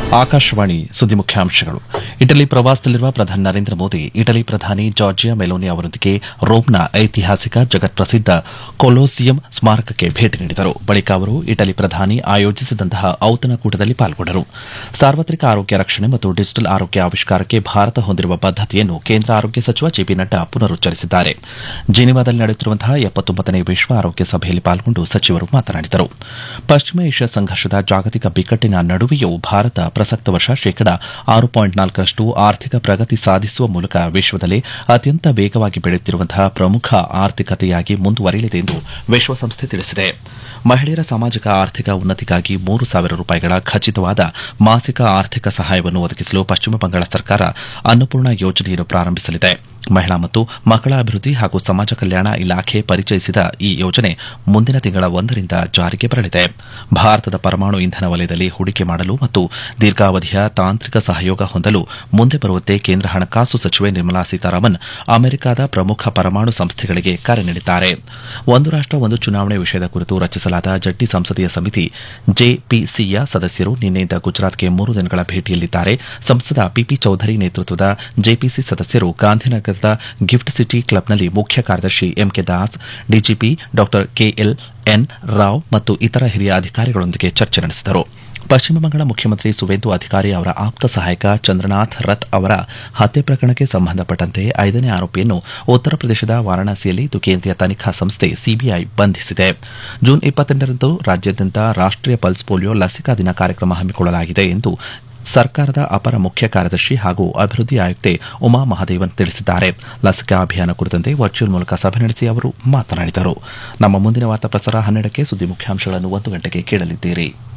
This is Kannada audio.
ಆಕಾಶವಾಣಿ ಸುದ್ದಿ ಮುಖ್ಯಾಂಶಗಳು ಇಟಲಿ ಪ್ರವಾಸದಲ್ಲಿರುವ ಪ್ರಧಾನಿ ನರೇಂದ್ರ ಮೋದಿ ಇಟಲಿ ಪ್ರಧಾನಿ ಜಾರ್ಜಿಯಾ ಮೆಲೋನಿ ಅವರೊಂದಿಗೆ ರೋಮ್ನ ಐತಿಹಾಸಿಕ ಜಗತ್ಪ್ರಸಿದ್ದ ಕೊಲೋಸಿಯಂ ಸ್ಮಾರಕಕ್ಕೆ ಭೇಟಿ ನೀಡಿದರು ಬಳಿಕ ಅವರು ಇಟಲಿ ಪ್ರಧಾನಿ ಆಯೋಜಿಸಿದಂತಹ ಔತಣಕೂಟದಲ್ಲಿ ಪಾಲ್ಗೊಂಡರು ಸಾರ್ವತ್ರಿಕ ಆರೋಗ್ಯ ರಕ್ಷಣೆ ಮತ್ತು ಡಿಜಿಟಲ್ ಆರೋಗ್ಯ ಆವಿಷ್ಕಾರಕ್ಕೆ ಭಾರತ ಹೊಂದಿರುವ ಬದ್ದತೆಯನ್ನು ಕೇಂದ್ರ ಆರೋಗ್ಯ ಸಚಿವ ಜೆಪಿ ನಡ್ಡಾ ಪುನರುಚ್ಚರಿಸಿದ್ದಾರೆ ಜಿನಿವಾದಲ್ಲಿ ನಡೆಯುತ್ತಿರುವಂತಹ ಎಪ್ಪತ್ತೊಂಬತ್ತನೇ ವಿಶ್ವ ಆರೋಗ್ಯ ಸಭೆಯಲ್ಲಿ ಪಾಲ್ಗೊಂಡು ಸಚಿವರು ಮಾತನಾಡಿದರು ಪಶ್ಚಿಮ ಏಷ್ಯಾ ಸಂಘರ್ಷದ ಜಾಗತಿಕ ಬಿಕ್ಕಟ್ಟಿನ ನಡುವೆಯೂ ಭಾರತ ಪ್ರಸಕ್ತ ವರ್ಷ ಶೇಕಡ ಆರು ಪಾಯಿಂಟ್ ನಾಲ್ಕರಷ್ಟು ಆರ್ಥಿಕ ಪ್ರಗತಿ ಸಾಧಿಸುವ ಮೂಲಕ ವಿಶ್ವದಲ್ಲೇ ಅತ್ಯಂತ ವೇಗವಾಗಿ ಬೆಳೆಯುತ್ತಿರುವಂತಹ ಪ್ರಮುಖ ಆರ್ಥಿಕತೆಯಾಗಿ ಮುಂದುವರಿಯಲಿದೆ ಎಂದು ವಿಶ್ವಸಂಸ್ಥೆ ತಿಳಿಸಿದೆ ಮಹಿಳೆಯರ ಸಾಮಾಜಿಕ ಆರ್ಥಿಕ ಉನ್ನತಿಗಾಗಿ ಮೂರು ಸಾವಿರ ರೂಪಾಯಿಗಳ ಖಚಿತವಾದ ಮಾಸಿಕ ಆರ್ಥಿಕ ಸಹಾಯವನ್ನು ಒದಗಿಸಲು ಪಶ್ಚಿಮ ಬಂಗಾಳ ಸರ್ಕಾರ ಅನ್ನಪೂರ್ಣ ಯೋಜನೆಯನ್ನು ಪ್ರಾರಂಭಿಸಲಿದೆ ಮಹಿಳಾ ಮತ್ತು ಮಕ್ಕಳ ಅಭಿವೃದ್ಧಿ ಹಾಗೂ ಸಮಾಜ ಕಲ್ಯಾಣ ಇಲಾಖೆ ಪರಿಚಯಿಸಿದ ಈ ಯೋಜನೆ ಮುಂದಿನ ತಿಂಗಳ ಒಂದರಿಂದ ಜಾರಿಗೆ ಬರಲಿದೆ ಭಾರತದ ಪರಮಾಣು ಇಂಧನ ವಲಯದಲ್ಲಿ ಹೂಡಿಕೆ ಮಾಡಲು ಮತ್ತು ದೀರ್ಘಾವಧಿಯ ತಾಂತ್ರಿಕ ಸಹಯೋಗ ಹೊಂದಲು ಮುಂದೆ ಬರುವಂತೆ ಕೇಂದ್ರ ಹಣಕಾಸು ಸಚಿವೆ ನಿರ್ಮಲಾ ಸೀತಾರಾಮನ್ ಅಮೆರಿಕದ ಪ್ರಮುಖ ಪರಮಾಣು ಸಂಸ್ಥೆಗಳಿಗೆ ಕರೆ ನೀಡಿದ್ದಾರೆ ಒಂದು ರಾಷ್ಟ ಒಂದು ಚುನಾವಣೆ ವಿಷಯದ ಕುರಿತು ರಚಿಸಲಾದ ಜಂಟಿ ಸಂಸದೀಯ ಸಮಿತಿ ಜೆಪಿಸಿಯ ಸದಸ್ಯರು ನಿನ್ನೆಯಿಂದ ಗುಜರಾತ್ಗೆ ಮೂರು ದಿನಗಳ ಭೇಟಿಯಲ್ಲಿದ್ದಾರೆ ಸಂಸದ ಪಿಪಿ ಚೌಧರಿ ನೇತೃತ್ವದ ಜೆಪಿಸಿ ಸದಸ್ಯರು ಗಾಂಧಿನಗರದ ಗಿಫ್ಟ್ ಸಿಟಿ ಕ್ಲಬ್ನಲ್ಲಿ ಮುಖ್ಯ ಕಾರ್ಯದರ್ಶಿ ಎಂಕೆ ದಾಸ್ ಡಿಜಿಪಿ ಡಾ ಕೆಎಲ್ ಎನ್ ರಾವ್ ಮತ್ತು ಇತರ ಹಿರಿಯ ಅಧಿಕಾರಿಗಳೊಂದಿಗೆ ಚರ್ಚೆ ನಡೆಸಿದರು ಪಶ್ಚಿಮ ಬಂಗಾಳ ಮುಖ್ಯಮಂತ್ರಿ ಸುವೇಂದು ಅಧಿಕಾರಿ ಅವರ ಆಪ್ತ ಸಹಾಯಕ ಚಂದ್ರನಾಥ್ ರಥ್ ಅವರ ಹತ್ಯೆ ಪ್ರಕರಣಕ್ಕೆ ಸಂಬಂಧಪಟ್ಟಂತೆ ಐದನೇ ಆರೋಪಿಯನ್ನು ಉತ್ತರ ಪ್ರದೇಶದ ವಾರಾಣಸಿಯಲ್ಲಿ ಇದು ಕೇಂದ್ರೀಯ ತನಿಖಾ ಸಂಸ್ಥೆ ಸಿಬಿಐ ಬಂಧಿಸಿದೆ ಜೂನ್ ಇಪ್ಪತ್ತೆಂಟರಂದು ರಾಜ್ಯಾದ್ಯಂತ ರಾಷ್ಟೀಯ ಪಲ್ಸ್ ಪೋಲಿಯೋ ಲಸಿಕಾ ದಿನ ಕಾರ್ಯಕ್ರಮ ಹಮ್ಮಿಕೊಳ್ಳಲಾಗಿದೆ ಎಂದು ಸರ್ಕಾರದ ಅಪರ ಮುಖ್ಯ ಕಾರ್ಯದರ್ಶಿ ಹಾಗೂ ಅಭಿವೃದ್ಧಿ ಆಯುಕ್ತೆ ಉಮಾ ಮಹಾದೇವನ್ ತಿಳಿಸಿದ್ದಾರೆ ಲಸಿಕಾ ಅಭಿಯಾನ ಕುರಿತಂತೆ ವರ್ಚುವಲ್ ಮೂಲಕ ಸಭೆ ನಡೆಸಿ ಅವರು ಮಾತನಾಡಿದರು ನಮ್ಮ ಮುಂದಿನ ವಾರ್ತಾ ಪ್ರಸಾರ ಹನ್ನೆರಡಕ್ಕೆ ಸುದ್ದಿ ಮುಖ್ಯಾಂಶಗಳನ್ನು ಒಂದು ಗಂಟೆಗೆ ಕೇಳಲಿದ್ದೀರಿ